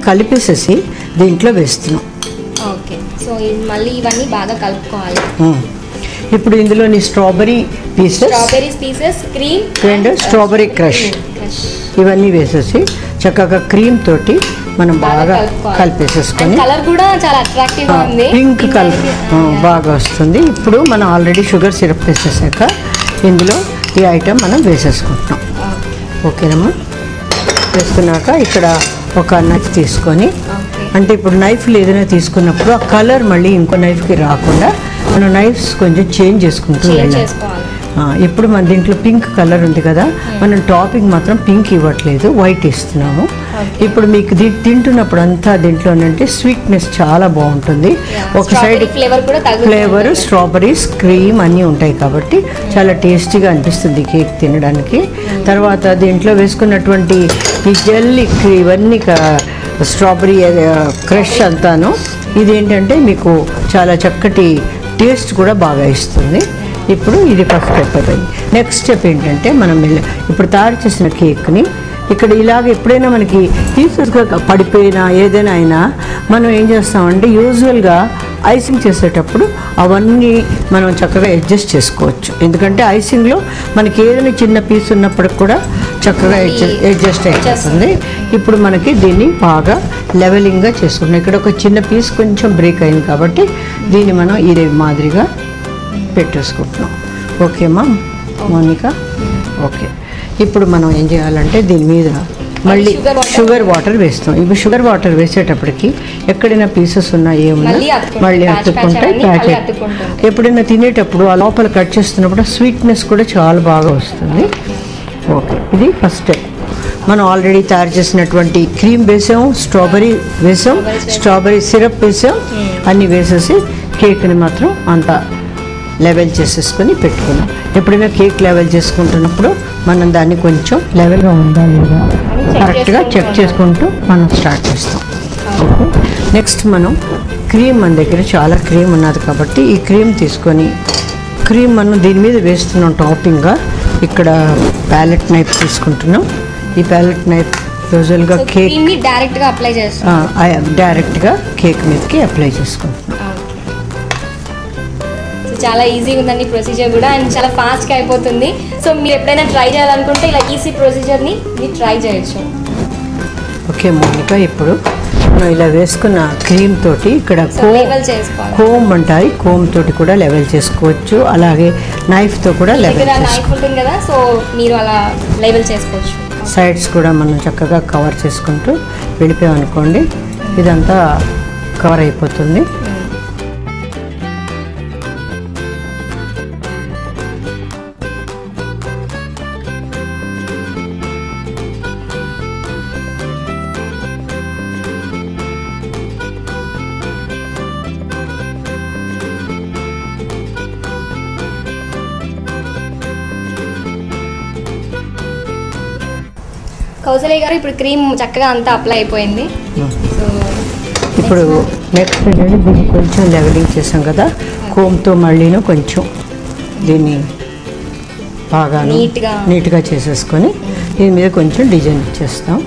కలిపేసేసి దీంట్లో వేస్తున్నాం okay so ఇది మళ్ళీ ఇవన్నీ బాగా కలుపుకోవాలి ఉమ్. ఇప్పుడు ఇందులోని strawberry pieces strawberries pieces cream and strawberry crush crush ఇవన్నీ వేసేసి చక్కగా క్రీమ్ తోటి మనం బాగా కలిపేసేసుకొని కలర్ కూడా చాలా అట్రాక్టివ్ గా ఉంది పింక్ కలర్ దీనికి- ఆ, బాగా వస్తుంది ఇప్పుడు మనం ఆల్రెడీ షుగర్ సిరప్ వేసేసాక ఇందులో ఈ ఐటెం మనం వేసేసుకుంటున్నాం ఓకే. ఓకేనమ్మా వేసుకున్నాక ఇక్కడ ఒక నైఫ్ తీసుకొని ఓకే. అంటే ఇప్పుడు నైఫ్లు ఏదైనా తీసుకున్నప్పుడు ఆ కలర్ మళ్ళీ ఇంకో నైఫ్కి రాకుండా మనం నైఫ్స్ కొంచెం చేంజ్ చేసుకుంటూ చేంజ్ వెళ్ళాలి చేసుకోవాలి ఆ, ఇప్పుడు మన దీంట్లో పింక్ కలర్ ఉంది కదా మనం టాపింగ్ మాత్రం పింక్ ఇవ్వట్లేదు వైట్ ఇస్తున్నాము ఇప్పుడు మీకు ది తింటున్నప్పుడు అంతా దీంట్లో ఏంటంటే స్వీట్నెస్ చాలా బాగుంటుంది ఒక సైడ్ ఫ్లేవర్ కూడా తగులుతుంది. ఫ్లేవర్ స్ట్రాబెరీస్ క్రీమ్ అన్నీ ఉంటాయి కాబట్టి చాలా టేస్టీగా అనిపిస్తుంది కేక్ తినడానికి తర్వాత దీంట్లో వేసుకున్నటువంటి ఈ జెల్లీ ఇవన్నీ స్ట్రాబెరీ క్రష్ అంతాను ఇదేంటంటే మీకు చాలా చక్కటి టేస్ట్ కూడా బాగా ఇస్తుంది ఇప్పుడు ఇది ఫస్ట్ స్టెప్ అయిపోయింది నెక్స్ట్ స్టెప్ ఏంటంటే మనం మెల్ల- ఇప్పుడు తయారు చేసిన కేక్ని ఇక్కడ ఇలాగ ఎప్పుడైనా మనకి పీసెస్గా పడిపోయినా ఏదైనా అయినా మనం ఏం చేస్తామంటే యూజువల్గా ఐసింగ్ చేసేటప్పుడు అవన్నీ మనం చక్కగా అడ్జస్ట్ చేసుకోవచ్చు ఎందుకంటే ఐసింగ్లో మనకి ఏదైనా చిన్న పీస్ ఉన్నప్పటికి కూడా చక్కగా అడ్జస్ట్ అడ్జస్ట్ అయిపోతుంది ఇప్పుడు మనకి దీన్ని బాగా లెవెలింగ్గా చేసుకుంటున్నాం ఇక్కడ ఒక చిన్న పీస్ కొంచెం బ్రేక్ అయింది కాబట్టి దీన్ని మనం ఇదే మాదిరిగా పెట్టేసుకుంటున్నాం ఓకేమా మౌనిక ఓకే ఇప్పుడు మనం ఏం చేయాలంటే దీని మీద మళ్ళీ sugar water. షుగర్ వాటర్ వేస్తాం ఇప్పుడు షుగర్ వాటర్ వేసేటప్పటికి ఎక్కడైనా పీసెస్ ఉన్నా ఏమున్నా మళ్ళీ అతుక్కుంటాయి. మళ్ళీ Patch patch అతుక్కుంటాయి అవన్నీ ప్యాచ్ మళ్ళీ అతుక్కుంటాయి. ఎప్పుడైనా తినేటప్పుడు ఆ లోపల కట్ చేస్తున్నప్పుడు స్వీట్నెస్ కూడా చాలా బాగా వస్తుంది ఓకే ఇది ఫస్ట్ స్టెప్ మనం ఆల్రెడీ తయారు చేసినటువంటి క్రీమ్ వేసాం స్ట్రాబెరీ వేసాం స్ట్రాబెరీ సిరప్ వేసాం అన్నీ వేసేసి కేక్ని మాత్రం అంత లెవెల్ చేసేసుకొని పెట్టుకున్నాం ఎప్పుడైనా కేక్ లెవెల్ చేసుకుంటున్నప్పుడు మనం దాన్ని కొంచెం లెవెల్గా ఉందా లేదా check కరెక్ట్గా చెక్ చేసుకుంటూ చేసుకుంటూ మనం స్టార్ట్ చేస్తాం నెక్స్ట్ మనం క్రీమ్ మన దగ్గర చాలా క్రీమ్ ఉన్నది కాబట్టి ఈ క్రీమ్ తీసుకొని క్రీమ్ మనం దీని మీద వేస్తున్నాం టాపింగ్గా ఇక్కడ ప్యాలెట్ నైఫ్ తీసుకుంటున్నాం ఈ ప్యాలెట్ నైఫ్ యూజువల్గా సో కేక్ క్రీమ్ ని డైరెక్ట్ గా అప్లై చేస్తాం డైరెక్ట్గా కేక్ మీదకి అప్లై చేసుకుంటున్నాం సో చాలా ఈజీగా ఉందండి ప్రొసీజర్ కూడా అండ్ చాలా ఫాస్ట్గా అయిపోతుంది సో మీరు ఎప్పుడైనా ట్రై చేయాలనుకుంటే ఇలా ఈజీ ప్రొసీజర్ని మీరు ట్రై చేయొచ్చు ఓకే మౌనిక ఇప్పుడు మనం ఇలా వేసుకున్న క్రీమ్ తోటి ఇక్కడ సో కో లేవల్ చేసుకోవాలి కోమ్ అంటారు కోమ్ తోటి కూడా లెవెల్ చేసుకోవచ్చు అలాగే నైఫ్తో కూడా మీ లెవెల్ దగ్గర చేసుకోవచ్చు నైఫ్ ఉంటుంది కదా సో మీరు అలా లేవల్ చేసుకోవచ్చు సైడ్స్ కూడా మనం చక్కగా కవర్ చేసుకుంటూ వెళ్ళిపోయామనుకోండి ఇదంతా కవర్ అయిపోతుంది కౌసల్య గారు ఇప్పుడు క్రీమ్ చక్కగా అంతా అప్లై అయిపోయింది సో ఇప్పుడు నెక్స్ట్ ఏంటంటే దీన్ని కొంచెం లెవెలింగ్ చేసాం కదా కోమ్తో మళ్ళీను కొంచెం దీన్ని బాగా నీట్గా. నీట్గా చేసేసుకొని దీని మీద కొంచెం డిజైన్ ఇచ్చేస్తాం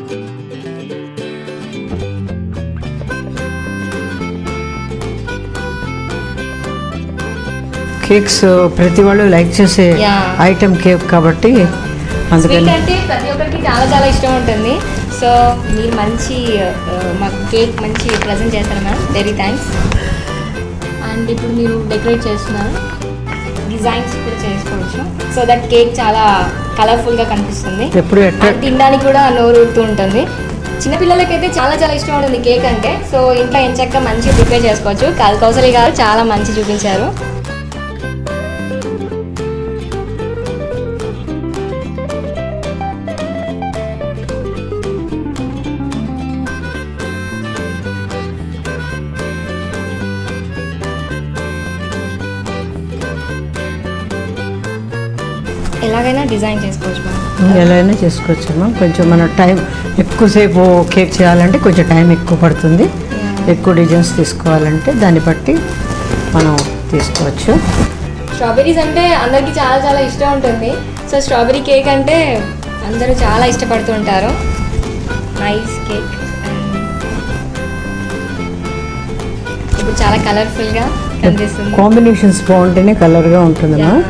కేక్స్ ప్రతి వాళ్ళు లైక్ చేసే Yeah. ఐటెం కేక్ కాబట్టి స్వీట్ అందుకని అంటే ప్రతి ఒక్కరికి చాలా చాలా ఇష్టం ఉంటుంది సో మీరు మంచి ఆ, మాకు కేక్ మంచి ప్రజెంట్ చేస్తారు మ్యామ్ వెరీ థ్యాంక్స్ అండ్ ఇప్పుడు మీరు డెకరేట్ చేస్తున్నారు డిజైన్స్ కూడా చేసుకోవచ్చు సో దట్ కేక్ చాలా కలర్ఫుల్గా కనిపిస్తుంది ఎప్పుడు ఎట్లా అండ్ తినడానికి కూడా నోరు ఊరుతూ ఉంటుంది చిన్నపిల్లలకైతే చాలా చాలా ఇష్టం ఉంటుంది కేక్ అంటే సో ఇంట్లో ఎంచక్క మంచిగా ప్రిపేర్ చేసుకోవచ్చు కాల్ కౌసలి గారు చాలా మంచి చూపించారు ఎలాగైనా డిజైన్ చేసుకోవచ్చు మనం ఎలా అయినా చేసుకోవచ్చు అమ్మా కొంచెం మన టైం ఎక్కువసేపు కేక్ చేయాలంటే కొంచెం టైం ఎక్కువ పడుతుంది ఎక్కువ డిజైన్స్ తీసుకోవాలంటే దాన్ని బట్టి మనం తీసుకోవచ్చు స్ట్రాబెరీస్ అంటే అందరికీ చాలా చాలా ఇష్టం ఉంటుంది సో స్ట్రాబెరీ కేక్ అంటే అందరూ చాలా ఇష్టపడుతూ ఉంటారు నైస్ కేక్ ఇప్పుడు చాలా కలర్ఫుల్గా కనిపిస్తుంది కాంబినేషన్స్ బాగుంటేనే కలర్గా ఉంటుందమ్మా Yeah.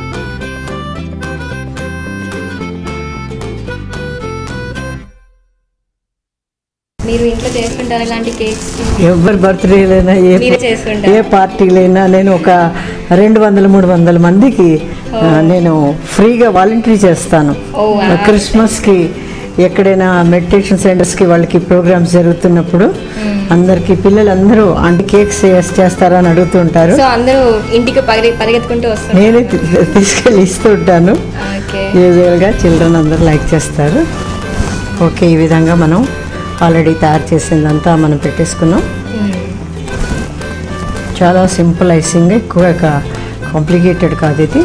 మీరు ఇంట్లో చేసుకుంటారు ఇలాంటి కేక్స్ ఎవరి బర్త్డేలైనా ఏ మీరే చేసుకుంటారా? ఏ పార్టీలైనా నేను ఒక రెండు వందల మూడు వందల మందికి ఆ, నేను ఫ్రీగా వాలంటరీ చేస్తాను Oh, wow. క్రిస్మస్కి ఎక్కడైనా మెడిటేషన్ సెంటర్స్కి వాళ్ళకి ప్రోగ్రామ్స్ జరుగుతున్నప్పుడు అందరికి పిల్లలందరూ అంటే కేక్స్ చేస్తారా అని అడుగుతుంటారు సో అందరూ ఇంటికి పరిగె పరిగెత్తుకుంటూ వస్తారు నేనే తీ- తీసుకెళ్ళి ఇస్తూ ఉంటాను ఓకే యూజువల్గా చిల్డ్రన్ అందరూ లైక్ చేస్తారు ఓకే ఈ విధంగా మనం ఆల్రెడీ తయారు చేసిందంతా మనం పెట్టేసుకున్నాం చాలా సింపుల్ ఐసింగ్ ఎక్కువ కాంప్లికేటెడ్ కాదు ఇది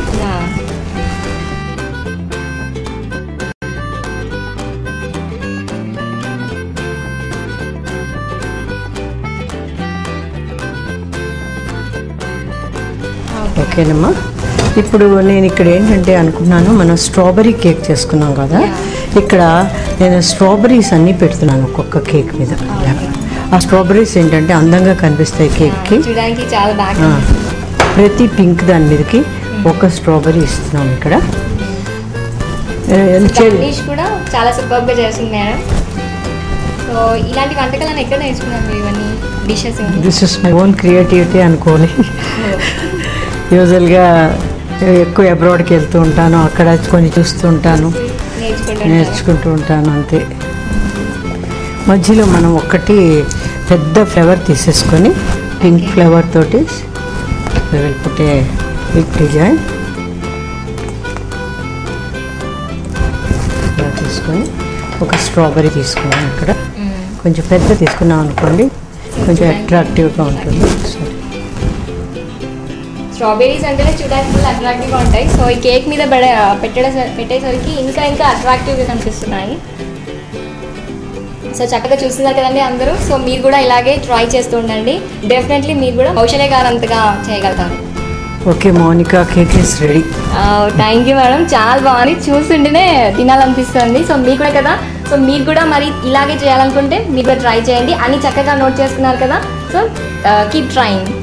ఓకేనమ్మా ఇప్పుడు నేను ఇక్కడ ఏంటంటే అనుకున్నాను మనం స్ట్రాబెరీ కేక్ చేసుకున్నాం కదా ఇక్కడ నేను స్ట్రాబెరీస్ అన్నీ పెడుతున్నాను ఒక్కొక్క కేక్ మీద ఆ స్ట్రాబెరీస్ ఏంటంటే అందంగా కనిపిస్తాయి కేక్కి చూడడానికి చాలా బాగా ఆ, ప్రతి పింక్ దాని మీదకి ఒక స్ట్రాబెరీ ఇస్తున్నాం ఇక్కడ ఏ, చెరి- గణేష్ కూడా చాలా సూపర్ గా చేస్తుంది మేడం సో ఇలాంటి వంటకాలను ఎక్కడ నేర్చుకున్నారు మీరు ఇవన్నీ dishes this is my own creativity అనుకోని యూజువల్గా ఎక్కువ అబ్రాడ్కి వెళ్తూ ఉంటాను అక్కడ కొన్ని చూస్తూ ఉంటాను నేర్చుకుంటారు నేర్చుకుంటూ ఉంటాను అంతే మధ్యలో మనం ఒక్కటి పెద్ద ఫ్లవర్ తీసేసుకొని పింక్ ఫ్లవర్ తోటి will put a big design ఇలా తీసుకొని ఒక స్ట్రాబెరీ తీసుకున్నాం ఇక్కడ కొంచెం పెద్ద తీసుకున్నాం అనుకోండి కొంచెం అట్రాక్టివ్గా ఉంటుంది సరే స్ట్రాబెరీస్ అంటేనే చూడడానికి ఫుల్ అట్రాక్టివ్గా ఉంటాయి సో ఈ కేక్ మీద పెడ పెట్టడం పెట్టేసరికి ఇంకా ఇంకా అట్రాక్టివ్గా కనిపిస్తున్నాయి సో చక్కగా చూస్తున్నారు కదండి అందరూ సో మీరు కూడా ఇలాగే ట్రై చేస్తూ ఉండండి డెఫినెట్లీ మీరు కూడా కౌశల్య గారు అంతగా చేయగలుగుతారు okay Monika cake is ready thank you madam చాలా బాగుంది చూస్తుంటేనే తినాలనిపిస్తుంది సో మీకు కూడా కదా సో మీరు కూడా మరి ఇలాగే చేయాలనుకుంటే మీరు కూడా ట్రై చేయండి అన్ని చక్కగా నోట్ చేసుకున్నారు కదా సో కీప్ ట్రైంగ్